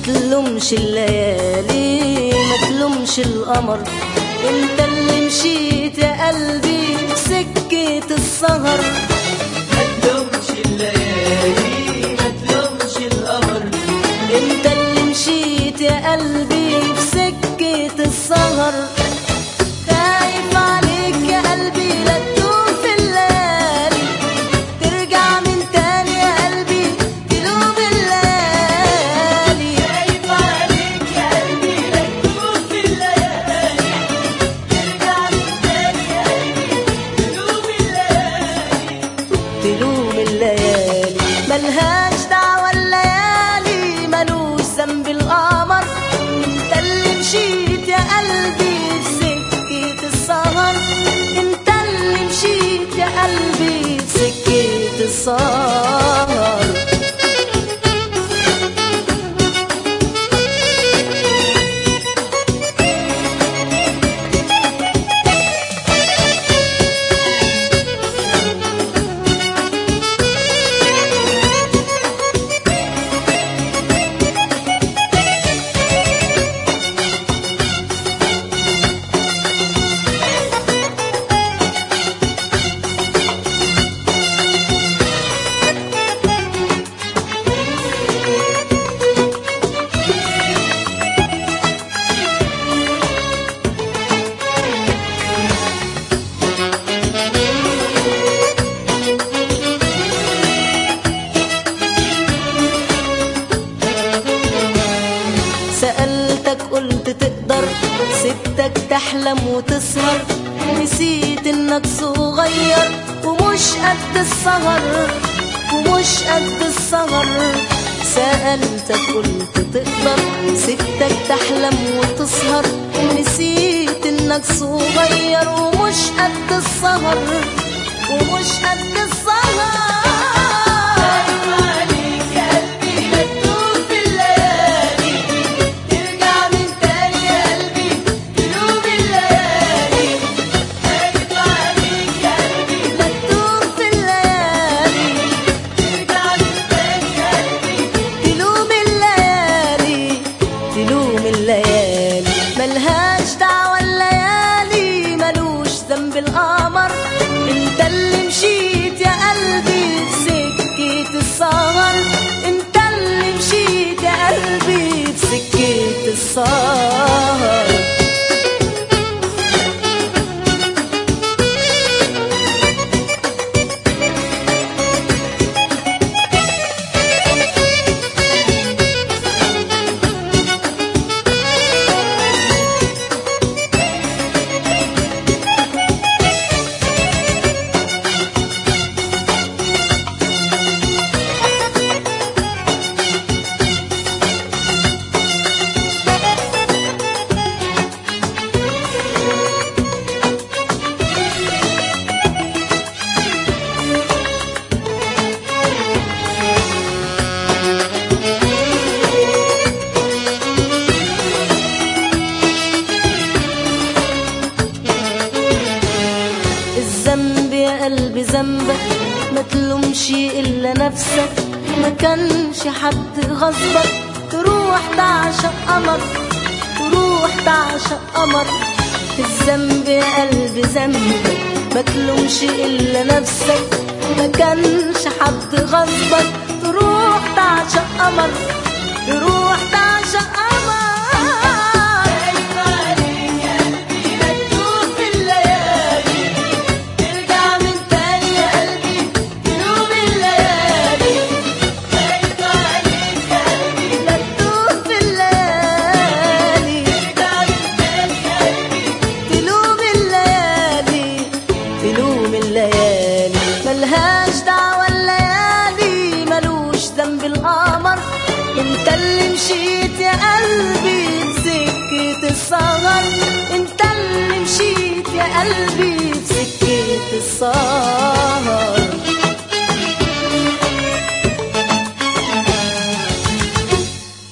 تلومش الليالي ما تلومش القمر انت اللي مشيت يا قلبي سكة السهر ما تلومش الليالي ما تلومش القمر انت اللي مشيت يا قلبي بسكة السهر خايف عليك يا قلبي لا تدوم في الليالي ترجع من تاني يا قلبي تلوم الليالي خايف عليك يا قلبي لا تدوم في الليالي ترجع من تاني يا قلبي تدوم الليالي تلوم الليالي ملهاش دعوة الليالي ملوش ذنب القمر انت اللي مشيت يا قلبي في سكة السهر انت اللي مشيت يا قلبي في سكة السهر سألتك قلت تقدر سبتك تحلم وتسهر نسيت انك صغير ومش قد السهر ومش قد السهر سألتك قلت تقدر سبتك تحلم وتسهر نسيت انك صغير ومش قد السهر ومش قد السهر عليك يا قلبي لا تدوم في الليالي ترجع من تاني يا قلبي تلوم الليالي خايف عليك يا قلبي لا تدوم في الليالي ترجع من تاني يا قلبي تلوم الليالي تلوم الليالي ملهاش دعوة الليالي ملوش ذنب القمر انت اللي مشيت يا قلبي في سكة السهر انت اللي مشيت يا قلبي في سكة السهر الذنب يا قلبي ذنبك ما تلومش الا نفسك ما كانش حد غصبك تروح تعشق قمر تروح تعشق قمر الذنب يا قلبي ذنبك ما تلومش الا نفسك ما كانش حد غصبك تروح تعشق قمر تروح تعشق قمر خايف عليك يا قلبي لا تدوم في الليالي ترجع من تاني يا قلبي تلوم الليالي خايف عليك يا قلبي لا تدوم في الليالي ترجع من تاني يا قلبي تلوم الليالي تلوم الليالي ملهاش دعوة الليالي ملوش ذنب القمر انت اللي مشيت يا قلبي بسكة السهر انت اللي مشيت يا قلبي بسكة السهر